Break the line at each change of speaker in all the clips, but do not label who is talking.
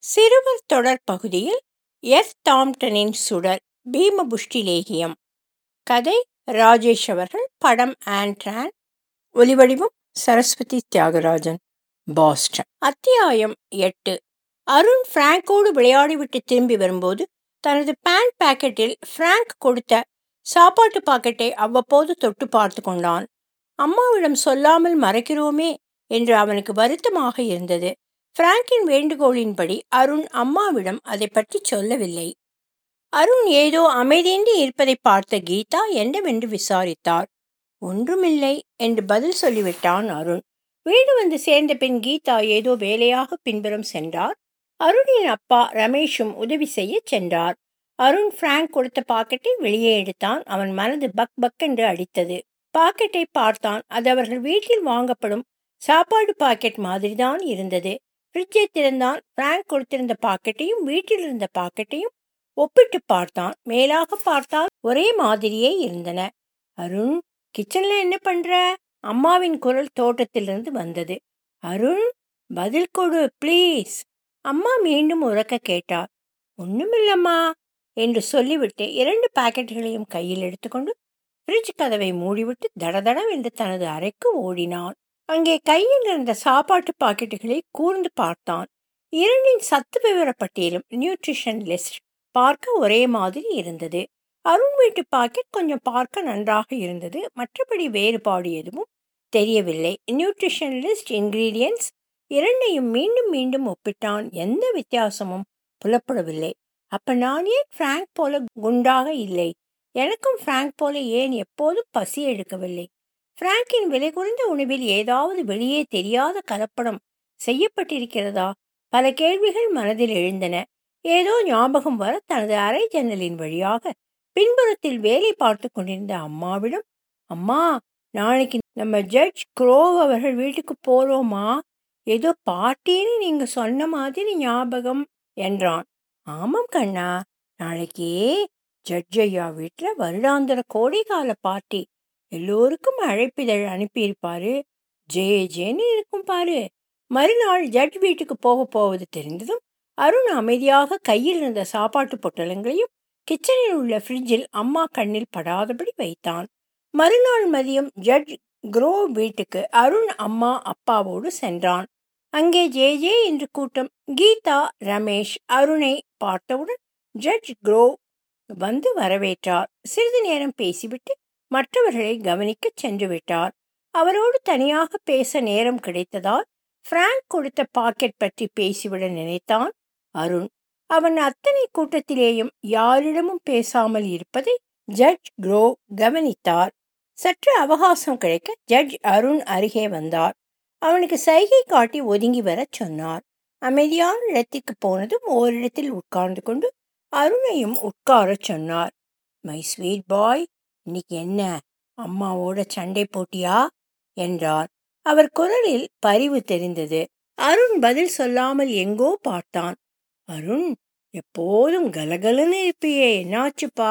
சிறுவர் தொடர் பகுதியில் எஸ் டாம்டனின் சுடர் பீமபுஷ்டி லேகியம் கதை ராஜேஷ் அவர்கள் படம் ஆண்ட்ரான் ஒலிவடிவம் சரஸ்வதி தியாகராஜன் பாஸ்டன் அத்தியாயம் எட்டு அருண் பிராங்கோடு விளையாடிவிட்டு திரும்பி வரும்போது தனது பேண்ட் பாக்கெட்டில் பிராங்க் கொடுத்த சாப்பாட்டு பாக்கெட்டை அவ்வப்போது தொட்டு பார்த்து கொண்டான் அம்மாவிடம் சொல்லாமல் மறைக்கிறோமே என்று அவனுக்கு வருத்தமாக இருந்தது பிராங்கின் வேண்டுகோளின்படி அருண் அம்மாவிடம் அதை பற்றி சொல்லவில்லை அருண் ஏதோ அமைதியின்றி இருப்பதை பார்த்த கீதா என்னவென்று விசாரித்தார் ஒன்றுமில்லை என்று பதில் சொல்லிவிட்டான் அருண் வீடு வந்து சேர்ந்த பின் கீதா ஏதோ வேலையாக பின்புறம் சென்றார் அருணின் அப்பா ரமேஷும் உதவி செய்ய சென்றார் அருண் பிராங்க் கொடுத்த பாக்கெட்டை வெளியே எடுத்தான் அவன் மனது பக் பக் என்று அடித்தது பாக்கெட்டை பார்த்தான் அது அவர்கள் வீட்டில் வாங்கப்படும் சாப்பாடு பாக்கெட் மாதிரிதான் இருந்தது ஃப்ரிட்ஜை திறந்தான் பிராங்க் கொடுத்திருந்த பாக்கெட்டையும் வீட்டில் இருந்த பாக்கெட்டையும் ஒப்பிட்டு பார்த்தான் மேலாக பார்த்தால் ஒரே மாதிரியே இருந்தன அருண் கிச்சன்ல என்ன பண்ற அம்மாவின் குரல் தோட்டத்திலிருந்து வந்தது அருண் பதில் கொடு ப்ளீஸ் அம்மா மீண்டும் உறக்க கேட்டார் ஒண்ணுமில்லம்மா என்று சொல்லிவிட்டு இரண்டு பாக்கெட்டுகளையும் கையில் எடுத்துக்கொண்டு ஃப்ரிட்ஜ் கதவை மூடிவிட்டு தடதடவென்று தனது அறைக்கு ஓடினான் அங்கே கையில் இருந்த சாப்பாட்டு பாக்கெட்டுகளை கூர்ந்து பார்த்தான் இரண்டின் சத்து விவர பட்டியலும் நியூட்ரிஷன் லிஸ்ட் பார்க்க ஒரே மாதிரி இருந்தது அருண் வீட்டு பாக்கெட் கொஞ்சம் பார்க்க நன்றாக இருந்தது மற்றபடி வேறுபாடு எதுவும் தெரியவில்லை நியூட்ரிஷன் லிஸ்ட் இன்கிரீடியன்ஸ் இரண்டையும் மீண்டும் மீண்டும் ஒப்பிட்டான் எந்த வித்தியாசமும் புலப்படவில்லை அப்ப நான் ஏன் பிராங்க் போல குண்டாக இல்லை எனக்கும் பிராங்க் போல ஏன் எப்போதும் பசி எடுக்கவில்லை பிராங்கின் விலை குறைந்த உணவில் ஏதாவது வெளியே தெரியாத கலப்படம் செய்யப்பட்டிருக்கிறதா பல கேள்விகள் மனதில் எழுந்தன ஏதோ ஞாபகம் வர தனது அறை ஜன்னலின் வழியாக பின்புறத்தில் வேலை பார்த்து கொண்டிருந்த அம்மாவிடம் அம்மா நாளைக்கு நம்ம ஜட்ஜ் குரோவ் அவர்கள் வீட்டுக்கு போறோமா ஏதோ பார்ட்டின்னு நீங்க சொன்ன மாதிரி ஞாபகம் என்றான் ஆமாம் கண்ணா நாளைக்கு ஜட்ஜ் ஐயா வீட்டில் வருடாந்திர கோடைகால பார்ட்டி எல்லோருக்கும் அழைப்பிதழ் அனுப்பியிருப்பாரு ஜே ஜேன்னு இருக்கும் பாரு மறுநாள் ஜட்ஜ் வீட்டுக்கு போக போவது தெரிந்ததும் அருண் அமைதியாக கையில் இருந்த சாப்பாட்டு பொட்டலங்களையும் கிச்சனில் உள்ள ஃப்ரிட்ஜில் அம்மா கண்ணில் படாதபடி வைத்தான் மறுநாள் மதியம் ஜட்ஜ் குரோ வீட்டுக்கு அருண் அம்மா அப்பாவோடு சென்றான் அங்கே ஜே ஜே என்று கூட்டம் கீதா ரமேஷ் அருணை பார்த்தவுடன் ஜட்ஜ் குரோ வந்து வரவேற்றார் சிறிது நேரம் பேசிவிட்டு மற்றவர்களை கவனிக்க சென்று விட்டார் அவரோடு தனியாக பேச நேரம் கிடைத்ததால் பிராங்க் கொடுத்த பாக்கெட் பற்றி பேசிவிட நினைத்தான் அருண் அவன் அத்தனை கூட்டத்திலேயும் யாரிடமும் பேசாமல் இருப்பதை ஜட்ஜ் குரோ கவனித்தார் சற்று அவகாசம் கிடைக்க ஜட்ஜ் அருண் அருகே வந்தார் அவனுக்கு சைகை காட்டி ஒதுங்கி வரச் சொன்னார் அமைதியான இடத்திற்கு போனதும் ஓரிடத்தில் உட்கார்ந்து கொண்டு அருணையும் உட்காரச் சொன்னார் மை ஸ்வீட் பாய் இன்னைக்கு என்ன அம்மாவோட சண்டை போட்டியா என்றார் அவர் குரலில் பரிவு தெரிந்தது அருண் பதில் சொல்லாமல் எங்கோ பார்த்தான் அருண் எப்போதும் கலகலன்னு இருப்பியே என்னாச்சுப்பா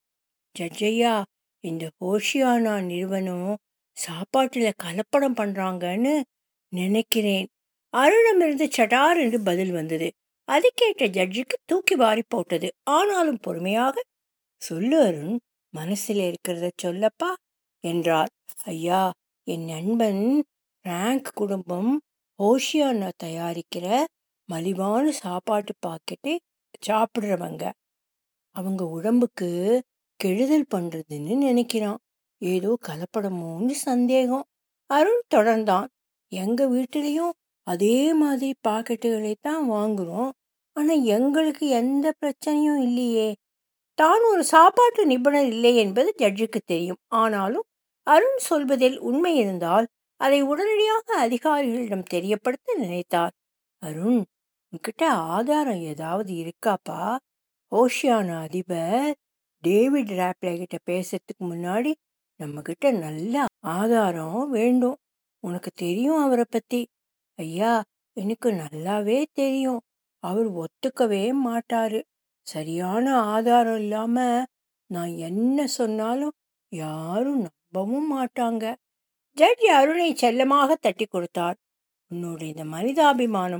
ஜட்ஜையா இந்த ஹோஷியானா நிறுவனம் சாப்பாட்டுல கலப்படம் பண்றாங்கன்னு நினைக்கிறேன் அருணமிருந்து சடார் என்று பதில் வந்தது அதை கேட்ட ஜட்ஜுக்கு தூக்கி வாரி போட்டது ஆனாலும் பொறுமையாக சொல்லு அருண் மனசுல இருக்கிறத சொல்லப்பா என்றார் ஐயா என் நண்பன் பிராங்க் குடும்பம் ஓஷியானா தயாரிக்கிற மலிவான சாப்பாட்டு பாக்கெட்டை சாப்பிட்றவங்க அவங்க உடம்புக்கு கெடுதல் பண்றதுன்னு நினைக்கிறான் ஏதோ கலப்படமோன்னு சந்தேகம் அருண் தொடர்ந்தான் எங்க வீட்டிலையும் அதே மாதிரி பாக்கெட்டுகளை தான் வாங்குறோம் ஆனா எங்களுக்கு எந்த பிரச்சனையும் இல்லையே தான் ஒரு சாப்பாட்டு நிபுணர் இல்லை என்பது ஜட்ஜுக்கு தெரியும் ஆனாலும் அருண் சொல்வதில் உண்மை இருந்தால் அதை உடனடியாக அதிகாரிகளிடம் தெரியப்படுத்த நினைத்தார் அருண் உன்கிட்ட ஆதாரம் ஏதாவது இருக்காப்பா ஓஷியானா அதிபர் டேவிட் ராப்லே கிட்ட பேசுறதுக்கு முன்னாடி நம்ம கிட்ட நல்ல ஆதாரம் வேண்டும் உனக்கு தெரியும் அவரை பத்தி ஐயா எனக்கு நல்லாவே தெரியும் அவர் ஒத்துக்கவே மாட்டாரு சரியான ஆதாரம் இல்லாம நான் என்ன சொன்னாலும் யாரும் நம்பவும் மாட்டாங்க ஜட்ஜ் அருணை செல்லமாக தட்டி கொடுத்தார் உன்னோட இந்த மனிதாபிமானம்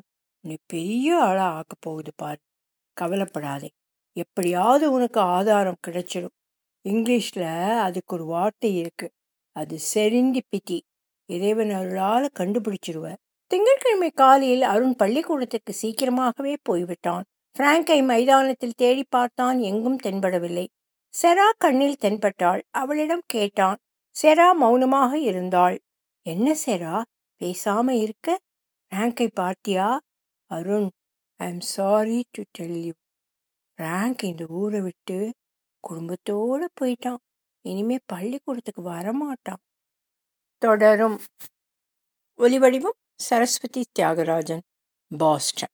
உன்னை பெரிய ஆளா ஆக்க போகுது பாரு கவலைப்படாதே எப்படியாவது உனக்கு ஆதாரம் கிடைச்சிடும் இங்கிலீஷில் அதுக்கு ஒரு வார்த்தை இருக்கு அது செரிண்டி பிட்டி இறைவன் அருளால் கண்டுபிடிச்சிருவ திங்கட்கிழமை காலையில் அருண் பள்ளிக்கூடத்திற்கு சீக்கிரமாகவே போய்விட்டான் பிராங்கை மைதானத்தில் தேடி பார்த்தான் எங்கும் தென்படவில்லை செரா கண்ணில் தென்பட்டாள் அவளிடம் கேட்டான் செரா மௌனமாக இருந்தாள் என்ன செரா பேசாம இருக்க பிராங்கை பார்த்தியா Arun I am sorry to tell you Frank இந்த ஊரை விட்டு குடும்பத்தோடு போயிட்டான் இனிமே பள்ளிக்கூடத்துக்கு வரமாட்டான் தொடரும் ஒலிவடிவம் சரஸ்வதி தியாகராஜன் பாஸ்டன்